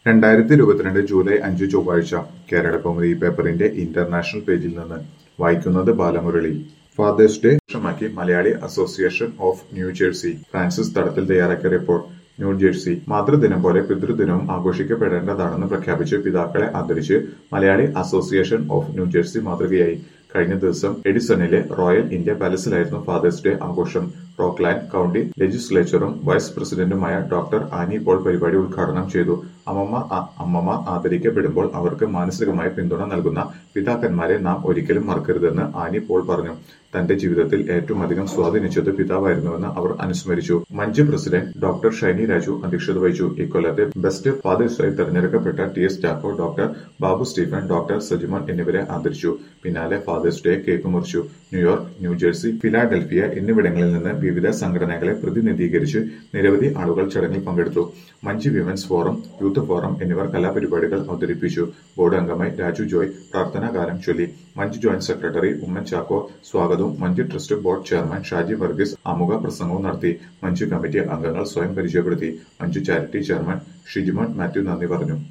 രണ്ടായിരത്തി ഇരുപത്തിരണ്ട് ജൂലൈ അഞ്ച് ചൊവ്വാഴ്ച കേരളകൗമുദി പേപ്പറിന്റെ ഇന്റർനാഷണൽ പേജിൽ നിന്ന് വായിക്കുന്നത് ബാലമുരളി ഫാദേഴ്സ് ഡേ ആഘോഷമാക്കി Malayali association of New Jersey Francis Thadathil തയ്യാറാക്കിയ റിപ്പോർട്ട് ന്യൂജേഴ്സി മാതൃദിനം പോലെ പിതൃദിനവും ആഘോഷിക്കപ്പെടേണ്ടതാണെന്ന് പ്രഖ്യാപിച്ച് പിതാക്കളെ ആദരിച്ച് മലയാളി അസോസിയേഷൻ ഓഫ് ന്യൂജേഴ്സി മാതൃകയായി കഴിഞ്ഞ ദിവസം എഡിസണിലെ റോയൽ ഇന്ത്യ പാലസിലായിരുന്നു ഫാദേഴ്സ് ഡേ ആഘോഷം റോക്ക്ലാൻഡ് കൌണ്ടി ലെജിസ്ലേച്ചറും വൈസ് പ്രസിഡന്റുമായ ഡോക്ടർ ആനി പോൾ പരിപാടി ഉദ്ഘാടനം ചെയ്തു അമ്മമ്മ ആ- അമ്മമാർ ആദരിക്കപ്പെടുമ്പോൾ അവർക്ക് മാനസികമായ പിന്തുണ നൽകുന്ന പിതാക്കന്മാരെ നാം ഒരിക്കലും മറക്കരുതെന്ന് ആനി പോൾ പറഞ്ഞു തന്റെ ജീവിതത്തിൽ ഏറ്റവും അധികം സ്വാധീനിച്ചത് പിതാവായിരുന്നുവെന്ന് അവർ അനുസ്മരിച്ചു MANJ president doctor Shiny Raju അധ്യക്ഷത വഹിച്ചു ഇക്കൊല്ലത്തെ ബെസ്റ്റ് ഫാദേഴ്സായി തെരഞ്ഞെടുക്കപ്പെട്ട T S Chacko doctor Babu Stephen doctor Sajimon എന്നിവരെ ആദരിച്ചു പിന്നാലെ ഫാദേഴ്സ് ഡേ കേക്ക് മുറിച്ചു ന്യൂയോർക്ക് ന്യൂജേഴ്സി ഫിലാഡൽഫിയ എന്നിവിടങ്ങളിൽ നിന്ന് വിവിധ സംഘടനകളെ പ്രതിനിധീകരിച്ച് നിരവധി ആളുകൾ ചടങ്ങിൽ പങ്കെടുത്തു MANJ women's forum youth forum എന്നിവർ കലാപരിപാടികൾ അവതരിപ്പിച്ചു ബോർഡ് അംഗമായി രാജു ജോയ് പ്രാർത്ഥനാകാലം ചൊല്ലി MANJ joint secretary Oommen Chacko സ്വാഗതവും MANJ trust board chairman Shaji Varghese ആമുഖ പ്രസംഗവും നടത്തി മഞ്ച് കമ്മിറ്റി അംഗങ്ങൾ സ്വയം പരിചയപ്പെടുത്തി മഞ്ച് ചാരിറ്റി ചെയർമാൻ ഷിജിമോൻ മാത്യു നന്ദി പറഞ്ഞു